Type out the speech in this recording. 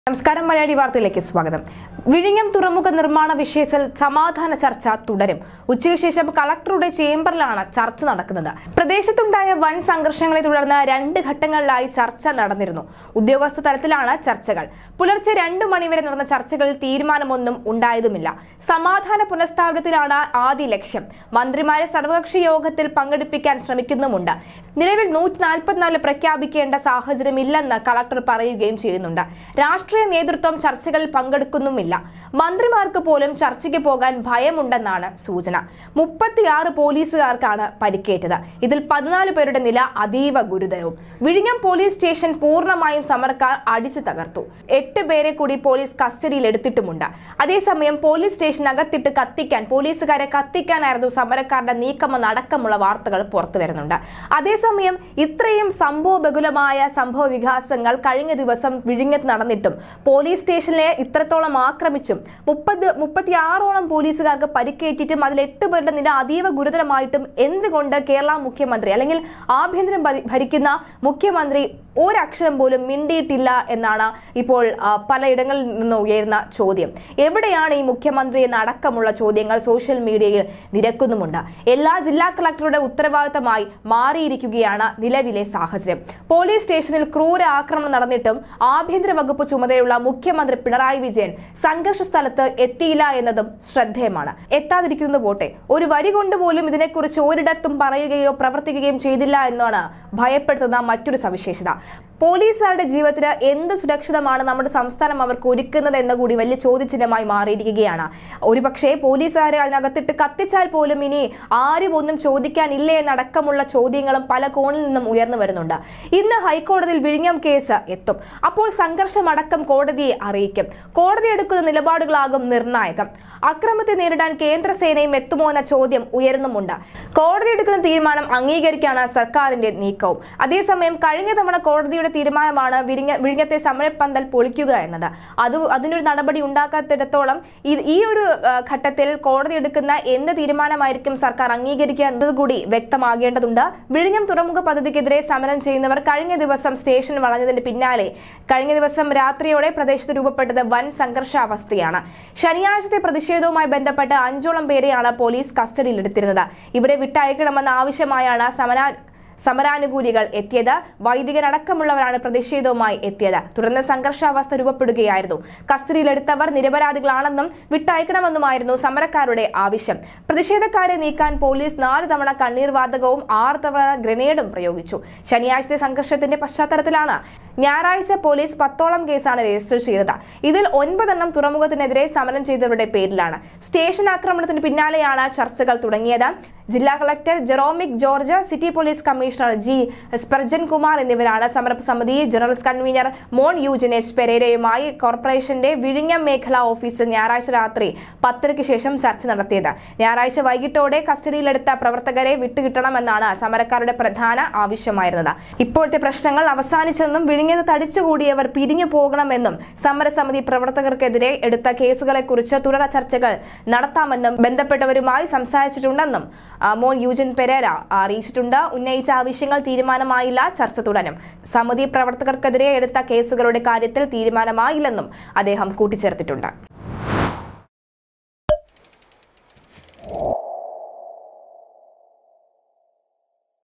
നമസ്കാരം മലയാളി വാർത്തയിലേക്ക് സ്വാഗതം വിഴിഞ്ഞം തുറമുഖ നിർമ്മാണ വിഷയത്തിൽ സമാധാന ചർച്ച തുടരും ഉച്ചയ്ക്ക് ശേഷം കളക്ടറുടെ ചേംബറിലാണ് ചർച്ച നടക്കുന്നത് പ്രദേശത്തുണ്ടായ വൻ സംഘർഷങ്ങളെ തുടർന്ന് രണ്ട് ഘട്ടങ്ങളിലായി ചർച്ച നടന്നിരുന്നു ഉദ്യോഗസ്ഥ തലത്തിലാണ് ചർച്ചകൾ പുലർച്ചെ രണ്ടു മണിവരെ നടന്ന ചർച്ചകളിൽ തീരുമാനമൊന്നും ഉണ്ടായതുമില്ല സമാധാന പുനഃസ്ഥാപനത്തിലാണ് ആദ്യ ലക്ഷ്യം മന്ത്രിമാരെ സർവകക്ഷി യോഗത്തിൽ പങ്കെടുപ്പിക്കാൻ ശ്രമിക്കുന്നുമുണ്ട് നിലവിൽ നൂറ്റി നാൽപ്പത്തിനാല് പ്രഖ്യാപിക്കേണ്ട സാഹചര്യമില്ലെന്ന് കളക്ടർ പറയുകയും ചെയ്യുന്നുണ്ട് രാഷ്ട്രീയ നേതൃത്വം ചർച്ചകളിൽ പങ്കെടുക്കുന്നുമില്ല മന്ത്രിമാർക്ക് പോലും ചർച്ചയ്ക്ക് പോകാൻ ഭയമുണ്ടെന്നാണ് സൂചന മുപ്പത്തിയാറ് പോലീസുകാർക്കാണ് പരിക്കേറ്റത് ഇതിൽ പതിനാല് പേരുടെ നില അതീവ ഗുരുതരവും വിഴിഞ്ഞം പോലീസ് സ്റ്റേഷൻ പൂർണ്ണമായും സമരക്കാർ അടിച്ചു തകർത്തു എട്ട് പേരെ കൂടി പോലീസ് കസ്റ്റഡിയിൽ എടുത്തിട്ടുമുണ്ട് അതേസമയം പോലീസ് സ്റ്റേഷനകത്തിട്ട് കത്തിക്കാൻ പോലീസുകാരെ കത്തിക്കാനായിരുന്നു സമരക്കാരുടെ നീക്കമെന്ന് അടക്കമുള്ള വാർത്തകൾ പുറത്തു വരുന്നുണ്ട് അതേസമയം ഇത്രയും സംഭവ ബഹുലമായ സംഭവ വികാസങ്ങൾ കഴിഞ്ഞ ദിവസം വിഴിഞ്ഞത്ത് നടന്നിട്ടും പോലീസ് സ്റ്റേഷനിലെ ഇത്രത്തോളം ആക്രമിച്ചും മുപ്പത് മുപ്പത്തിയാറോളം പോലീസുകാർക്ക് പരിക്കേറ്റിട്ടും അതിൽ എട്ട് പേരുടെ നില അതീവ ഗുരുതരമായിട്ടും എന്തുകൊണ്ട് കേരള മുഖ്യമന്ത്രി അല്ലെങ്കിൽ ആഭ്യന്തരം ഭരി- ഭരിക്കുന്ന മുഖ്യമന്ത്രി ഒരക്ഷരം പോലും മിണ്ടിയിട്ടില്ല എന്നാണ് ഇപ്പോൾ ആ, പലയിടങ്ങളിൽ നിന്ന് ഉയരുന്ന ചോദ്യം എവിടെയാണ് ഈ മുഖ്യമന്ത്രി എന്ന അടക്കമുള്ള ചോദ്യങ്ങൾ സോഷ്യൽ മീഡിയയിൽ നിരക്കുന്നുമുണ്ട് എല്ലാ ജില്ലാ കളക്ടറുടെ ഉത്തരവാദിത്തമായി മാറിയിരിക്കുകയാണ് നിലവിലെ സാഹചര്യം പോലീസ് സ്റ്റേഷനിൽ ക്രൂര ആക്രമണം നടന്നിട്ടും ആഭ്യന്തര വകുപ്പ് ചുമതലയുള്ള മുഖ്യമന്ത്രി പിണറായി വിജയൻ സംഘർഷ സ്ഥലത്ത് എത്തിയില്ല എന്നതും ശ്രദ്ധേയമാണ് എത്താതിരിക്കുന്നത് പോട്ടെ ഒരു വരി കൊണ്ട് പോലും ഇതിനെക്കുറിച്ച് ഒരിടത്തും പറയുകയോ പ്രവർത്തിക്കുകയും ചെയ്തില്ല എന്നാണ് ഭയപ്പെടുത്തുന്ന മറ്റൊരു സവിശേഷത പോലീസുകാരുടെ ജീവിതത്തിന് എന്ത് സുരക്ഷിതമാണ് നമ്മുടെ സംസ്ഥാനം അവർക്ക് ഒരുക്കുന്നത് എന്ന കൂടി വലിയ ചോദ്യചിഹ്നമായി മാറിയിരിക്കുകയാണ് ഒരുപക്ഷെ പോലീസുകാരെ അതിനകത്തിട്ട് കത്തിച്ചാൽ പോലും ഇനി ആരും ഒന്നും ചോദിക്കാനില്ലേ എന്നടക്കമുള്ള ചോദ്യങ്ങളും പല കോണിൽ നിന്നും ഉയർന്നു വരുന്നുണ്ട് ഇന്ന് ഹൈക്കോടതിയിൽ വിഴിഞ്ഞം കേസ് എത്തും അപ്പോൾ സംഘർഷമടക്കം കോടതിയെ അറിയിക്കും കോടതി എടുക്കുന്ന നിലപാടുകളാകും നിർണായകം അക്രമത്തെ നേരിടാൻ കേന്ദ്രസേനയും എത്തുമോ എന്ന ചോദ്യം ഉയരുന്നുമുണ്ട് കോടതി എടുക്കുന്ന തീരുമാനം അംഗീകരിക്കാണ് സർക്കാരിന്റെ നീക്കവും അതേസമയം കഴിഞ്ഞ തവണ കോടതിയുടെ തീരുമാനമാണ് വിരിഞ്ഞ വിഴിഞ്ഞത്തെ സമരപ്പന്തൽ പൊളിക്കുക എന്നത് അത് അതിനൊരു നടപടി ഉണ്ടാക്കാത്തിടത്തോളം ഈ- ഈ ഒരു ആ, ഘട്ടത്തിൽ കോടതി എടുക്കുന്ന എന്ത് തീരുമാനമായിരിക്കും സർക്കാർ അംഗീകരിക്കുക എന്നത് കൂടി വ്യക്തമാകേണ്ടതുണ്ട് വിഴിഞ്ഞം തുറമുഖ പദ്ധതിക്കെതിരെ സമരം ചെയ്യുന്നവർ കഴിഞ്ഞ ദിവസം സ്റ്റേഷൻ വളഞ്ഞതിന് പിന്നാലെ കഴിഞ്ഞ ദിവസം രാത്രിയോടെ പ്രദേശത്ത് രൂപപ്പെട്ടത് വൻ സംഘർഷാവസ്ഥയാണ് ശനിയാഴ്ചത്തെ പ്രതിഷേധവുമായി ബന്ധപ്പെട്ട് അഞ്ചോളം പേരെയാണ് പോലീസ് കസ്റ്റഡിയിലെടുത്തിരുന്നത് ഇവരെ വിട്ടയക്കണമെന്ന ആവശ്യമായാണ് സമര സമരാനുകൂലികൾ എത്തിയത് വൈദികരടക്കമുള്ളവരാണ് പ്രതിഷേധവുമായി എത്തിയത് തുടർന്ന് സംഘർഷാവസ്ഥ രൂപപ്പെടുകയായിരുന്നു കസ്റ്റഡിയിലെടുത്തവർ നിരപരാധികളാണെന്നും വിട്ടയക്കണമെന്നുമായിരുന്നു സമരക്കാരുടെ ആവശ്യം പ്രതിഷേധക്കാരെ നീക്കാൻ പോലീസ് നാല് തവണ കണ്ണീർ വാതകവും ആറ് തവണ ഗ്രനേഡും പ്രയോഗിച്ചു ശനിയാഴ്ചത്തെ സംഘർഷത്തിന്റെ പശ്ചാത്തലത്തിലാണ് ഞായറാഴ്ച പോലീസ് പത്തോളം കേസാണ് രജിസ്റ്റർ ചെയ്തത് ഇതിൽ ഒൻപതെണ്ണം തുറമുഖത്തിനെതിരെ സമരം ചെയ്തവരുടെ പേരിലാണ് സ്റ്റേഷൻ ആക്രമണത്തിന് പിന്നാലെയാണ് ചർച്ചകൾ തുടങ്ങിയത് ജില്ലാ collector Jeromic George city police commissioner G Spurgeon Kumar എന്നിവരാണ് സമരസമിതി ജനറൽ കൺവീനർ മോൺ യൂജനേഷ് പെരേരയുമായി കോർപ്പറേഷന്റെ വിഴിഞ്ഞം മേഖലാ ഓഫീസിൽ ഞായറാഴ്ച രാത്രി പത്തരയ്ക്ക് ശേഷം ചർച്ച നടത്തിയത് ഞായറാഴ്ച വൈകിട്ടോടെ കസ്റ്റഡിയിലെടുത്ത പ്രവർത്തകരെ വിട്ടുകിട്ടണമെന്നാണ് സമരക്കാരുടെ പ്രധാന ആവശ്യമായിരുന്നത് ഇപ്പോഴത്തെ പ്രശ്നങ്ങൾ അവസാനിച്ചെന്നും വിഴിഞ്ഞത്ത് തടിച്ചുകൂടിയവർ പിരിഞ്ഞു പോകണമെന്നും സമരസമിതി പ്രവർത്തകർക്കെതിരെ എടുത്ത കേസുകളെക്കുറിച്ച് തുടർ ചർച്ചകൾ നടത്താമെന്നും ബന്ധപ്പെട്ടവരുമായി സംസാരിച്ചിട്ടുണ്ടെന്നും ആ, മോൻ യൂജൻ പെരേര അറിയിച്ചിട്ടുണ്ട് ഉന്നയിച്ച ആവശ്യങ്ങൾ തീരുമാനമായില്ല ചർച്ച തുടരും സമിതി പ്രവർത്തകർക്കെതിരെ എടുത്ത കേസുകളുടെ കാര്യത്തിൽ തീരുമാനമായില്ലെന്നും അദ്ദേഹം കൂട്ടിച്ചേർത്തിട്ടുണ്ട്